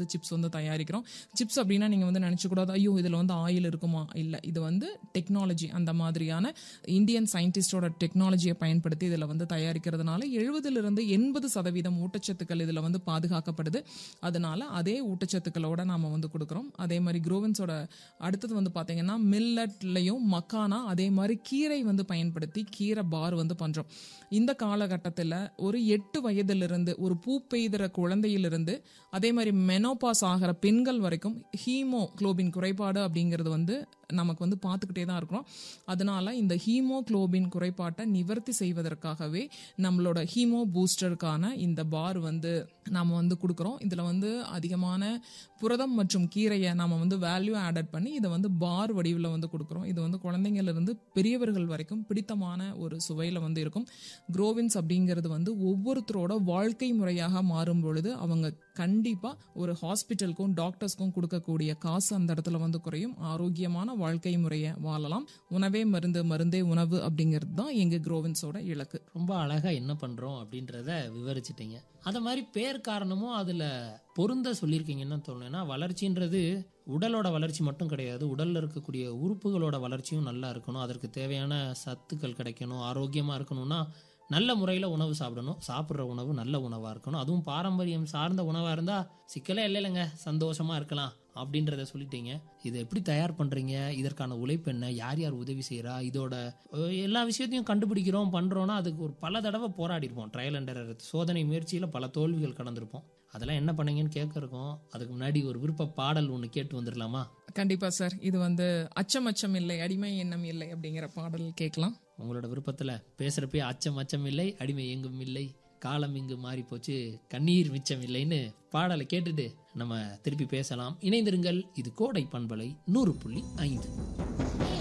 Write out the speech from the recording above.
வந்து சிப்ஸ் வந்து தயாரிக்கிறோம் சிப்ஸ் அப்படின்னா நீங்கள் வந்து நினச்சக்கூடாது ஐயோ இதில் வந்து ஆயில் இருக்குமா இல்லை இது வந்து டெக்னாலஜி அந்த மாதிரியான இந்தியன் சயின்டிஸ்டோட டெக்னாலஜியை பயன்படுத்தி இதில் வந்து தயாரிக்கிறதுனால எழுபதுலேருந்து எண்பது சதவீதம் ஊட்டச்சத்துக்கள் இதில் வந்து பாதுகாக்கப்படுது அதனால அதே ஊட்டச்சத்துக்களோட நாம வந்து கொடுக்குறோம் அதே மாதிரி குரோவன்ஸோட அடுத்தது வந்து பார்த்தீங்கன்னா மில்லட்லையும் மக்கானா அதே மாதிரி கீரை வந்து பயன்படுத்தி கீரை பார் வந்து பண்ணுறோம் இந்த காலகட்டத்தில் ஒரு எட்டு வயதிலிருந்து ஒரு பூ பெய்திற குழந்தையிலிருந்து அதே மாதிரி மெனோபாஸ் ஆகிற பெண்கள் வரைக்கும் ஹீமோகுளோபின் குறைபாடு அப்படிங்கிறது வந்து நமக்கு வந்து பார்த்துக்கிட்டே தான் இருக்கிறோம் அதனால இந்த ஹீமோகுளோபின் குறைபாட்டை நிவர்த்தி செய்வதற்காகவே நம்மளோட ஹீமோ பூஸ்டருக்கான இந்த பார் வந்து நாம வந்து கொடுக்குறோம் இதில் வந்து அதிகமான புரதம் மற்றும் கீரையை நாம வந்து வேல்யூ ஆடட் பண்ணி இதை வந்து பார் வடிவில் வந்து கொடுக்குறோம் இது வந்து குழந்தைங்கள்ல இருந்து பெரியவர்கள் வரைக்கும் பிடித்தமான ஒரு சுவையில் வந்து இருக்கும் குரோவின்ஸ் அப்படிங்கிறது வந்து ஒவ்வொருத்தரோட வாழ்க்கை முறையாக மாறும் பொழுது அவங்க கண்டிப்பாக ஒரு ஹாஸ்பிட்டலுக்கும் டாக்டர்ஸ்க்கும் கொடுக்கக்கூடிய காசு அந்த இடத்துல வந்து குறையும் ஆரோக்கியமான வாழ்க்கை முறையை வாழலாம் உணவே மருந்து மருந்தே உணவு அப்படிங்கிறது தான் எங்க குரோவின்ஸோட இலக்கு ரொம்ப அழகா என்ன பண்றோம் அப்படின்றத விவரிச்சிட்டீங்க அத மாதிரி பேர் காரணமும் அதுல பொருந்த சொல்லியிருக்கீங்கன்னு தோணுன்னா வளர்ச்சின்றது உடலோட வளர்ச்சி மட்டும் கிடையாது உடல்ல இருக்கக்கூடிய உறுப்புகளோட வளர்ச்சியும் நல்லா இருக்கணும் அதற்கு தேவையான சத்துக்கள் கிடைக்கணும் ஆரோக்கியமா இருக்கணும்னா நல்ல முறையில் உணவு சாப்பிடணும் சாப்பிட்ற உணவு நல்ல உணவாக இருக்கணும் அதுவும் பாரம்பரியம் சார்ந்த உணவாக இருந்தால் சிக்கலே இல்லை இல்லைங்க சந்தோஷமாக இருக்கலாம் அப்படின்றத சொல்லிட்டீங்க இதை எப்படி தயார் பண்ணுறீங்க இதற்கான உழைப்பு என்ன யார் யார் உதவி செய்கிறா இதோட அஹ், எல்லா விஷயத்தையும் கண்டுபிடிக்கிறோம் பண்ணுறோன்னா அதுக்கு ஒரு பல தடவை போராடி இருப்போம் ட்ரையல் அண்டர் சோதனை முயற்சியில் பல தோல்விகள் கடந்திருப்போம் அதெல்லாம் என்ன பண்ணீங்கன்னு கேட்க இருக்கோம் அதுக்கு முன்னாடி ஒரு விருப்ப பாடல் ஒன்று கேட்டு வந்துடலாமா கண்டிப்பா சார் இது வந்து அச்சம் அச்சம் இல்லை அடிமை எண்ணம் இல்லை அப்படிங்கிற பாடல் கேட்கலாம் உங்களோட விருப்பத்தில் பேசுகிறப்பே அச்சம் அச்சம் இல்லை அடிமை எங்கும் இல்லை காலம் இங்கு மாறி போச்சு கண்ணீர் மிச்சம் இல்லைன்னு பாடலை கேட்டுட்டு நம்ம திருப்பி பேசலாம் இணைந்திருங்கள் இது கோடை பண்பலை நூறு புள்ளி ஐந்து